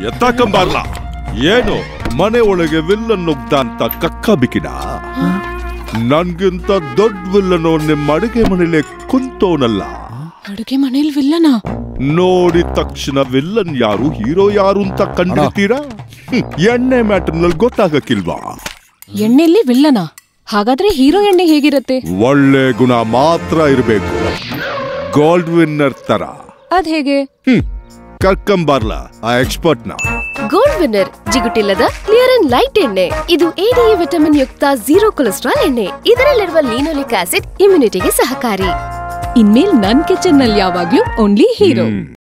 ಎತ್ತಾಕಂಬಾರ್ಲ ಏನು ಮನೆ ಒಳಗೆ ವಿಲ್ಲನ್ ನುಗ್ದ ಅಂತ ಕಕ್ಕ ಬಿಕಿಡ ನನ್ಗಿಂತ ದೊಡ್ಡ ವಿಲ್ಲನು ನಿಮ್ಮ ಅಡುಗೆ ಮನೇಲೆ ಕುಂತೋನಲ್ಲ ಅಡುಗೆ ಮನೇಲಿ ವಿಲ್ಲನ ನೋಡಿದ ತಕ್ಷಣ ವಿಲ್ಲನ್ ಯಾರು ಹೀರೋ ಯಾರು ಅಂತ ಕಂಡಿರ್ತೀರಾ ಹ್ಮ್, ಎಣ್ಣೆ ಮ್ಯಾಟರ್ನಲ್ಲಿ ಗೊತ್ತಾಗಕ್ಕಿಲ್ವಾ ಎಣ್ಣೆಲಿ ವಿಲ್ಲನ ಹಾಗಾದ್ರೆ ಹೀರೋ ಎಣ್ಣೆ ಹೇಗಿರತ್ತೆ ಒಳ್ಳೆ ಗುಣ ಮಾತ್ರ ಇರಬೇಕು ಗೋಲ್ಡ್ ವಿನ್ನರ್ ತರ ಅದ್ ಹೇಗೆ ಹ್ಮ್ ಕರ್ಕಂಬಾರ್ಲ ಆ ಎಕ್ಸ್ಪರ್ಟ್ನ ಗೋಲ್ಡ್ ವಿನ್ನರ್ ಜಿಗುಟಿಲ್ಲದ ಕ್ಲಿಯರ್ ಅಂಡ್ ಲೈಟ್ ಎಣ್ಣೆ ಇದು ಎಡಿಎ ವಿಟಮಿನ್ ಯುಕ್ತ ಜೀರೋ ಕೊಲೆಸ್ಟ್ರಾಲ್ ಎಣ್ಣೆ ಇದರಲ್ಲಿರುವ ಲೀನೋಲಿಕ್ ಆಸಿಡ್ ಇಮ್ಯುನಿಟಿಗೆ ಸಹಕಾರಿ ಇನ್ಮೇಲ್ ನನ್ ಕಿಚನ್ ನಲ್ಲಿ ಯಾವಾಗ್ಲೂ ಓನ್ಲಿ ಹೀರೋ ಹ್ಮ್